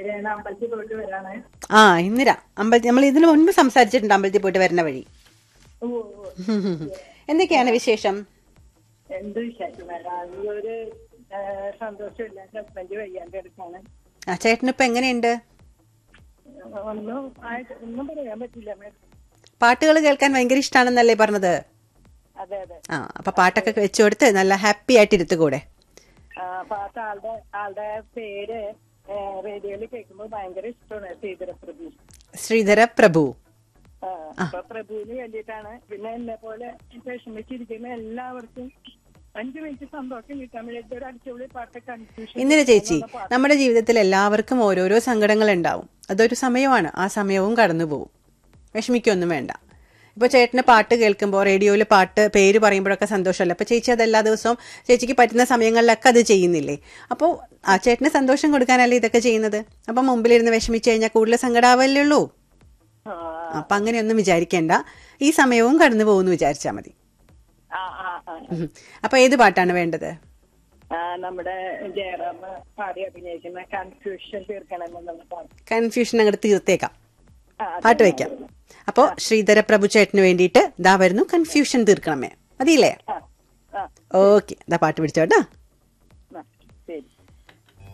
ഞാൻ അമ്പലത്തിൽ പോയിട്ട് വരാണ് ആ ഇന്ദിര അമ്പലത്തിൽ നമ്മൾ ഇതിനു മുൻപ് സംസാരിച്ചിട്ടുണ്ട് അമ്പലത്തിൽ പോയിട്ട് വരുന്ന വഴി ഓ ഓ. എന്തൊക്കെയാണ് വിശേഷം എന്ത് വിശേഷം വരാൻ ഒരു ആ, സന്തോഷമില്ല ഹസ്ബൻഡ് വയ്യാണ്ട് എടുക്കാണ് ആ ചേട്ടനിപ്പോ എങ്ങനെയുണ്ട് ഒന്നും ആയിട്ട് ഒന്നും പറയാൻ പറ്റില്ല മേഡം പാട്ടുകൾ കേൾക്കാൻ ഭയങ്കര ഇഷ്ടമാണെന്നല്ലേ പറഞ്ഞത് അതെ അതെ ആ അപ്പൊ പാട്ടൊക്കെ വെച്ചു കൊടുത്ത് നല്ല ഹാപ്പി ആയിട്ട് ഇരുത്തുകൂടെ ആ, പാട്ട് ആളുടെ ആളുടെ പേര് റേഡിയോയിൽ കേൾക്കുമ്പോൾ ഭയങ്കര ഇഷ്ടമാണ് ശ്രീധര പ്രഭു ശ്രീധര പ്രഭു ആ, അപ്പൊ പ്രഭുവിന് വേണ്ടിയിട്ടാണ് പിന്നെ എന്നെ പോലെ വിഷമിച്ചിരിക്കുന്ന എല്ലാവർക്കും അഞ്ചു മിനിറ്റ് സന്തോഷം കിട്ടാൻ വേണ്ടിയിട്ട് ഒരു അടിച്ചുപൊളി പാട്ട് കൺഫ്യൂഷൻ ഇന്ദിര ചേച്ചി നമ്മുടെ ജീവിതത്തിൽ എല്ലാവർക്കും ഓരോരോ സങ്കടങ്ങൾ ഉണ്ടാവും അതൊരു സമയമാണ് ആ സമയവും കടന്നു പോകും വിഷമിക്കൊന്നും വേണ്ട ഇപ്പോൾ ചേട്ടന് പാട്ട് കേൾക്കുമ്പോൾ റേഡിയോയിൽ പാട്ട് പേര് പറയുമ്പോഴൊക്കെ സന്തോഷമല്ല അപ്പോൾ ചേച്ചി അത് എല്ലാ ദിവസവും ചേച്ചിക്ക് പറ്റുന്ന സമയങ്ങളിലൊക്കെ അത് ചെയ്യുന്നില്ലേ അപ്പോൾ ആ ചേട്ടന് സന്തോഷം കൊടുക്കാനല്ലേ ഇതൊക്കെ ചെയ്യുന്നത് അപ്പം മുമ്പിലിരുന്ന് വിഷമിച്ച് കഴിഞ്ഞാൽ കൂടുതൽ സങ്കടാവല്ലേ ഉള്ളൂ അപ്പം അങ്ങനെയൊന്നും വിചാരിക്കേണ്ട ഈ സമയവും കടന്നു പോകുമെന്ന് വിചാരിച്ചാൽ മതി ആ ആ ആ ഉം. അപ്പോൾ ഏത് പാട്ടാണ് വേണ്ടത് ആ, നമ്മുടെ ജയറാം പാടി അഭിനയിക്കുന്ന കൺഫ്യൂഷൻ തീർക്കണമെന്നുള്ള പാട്ട് കൺഫ്യൂഷൻ അങ്ങോട്ട് തീർത്തേക്കാം ആ, പാട്ട് വയ്ക്കാം അപ്പോൾ ശ്രീധര പ്രഭു ചേട്ടന് വേണ്ടിയിട്ട് ദാ വരുന്നു കൺഫ്യൂഷൻ തീർക്കണമേ മതിയില്ലേ ആ ആ ഓക്കെ ദാ പാട്ട് പിടിച്ചോട്ടാ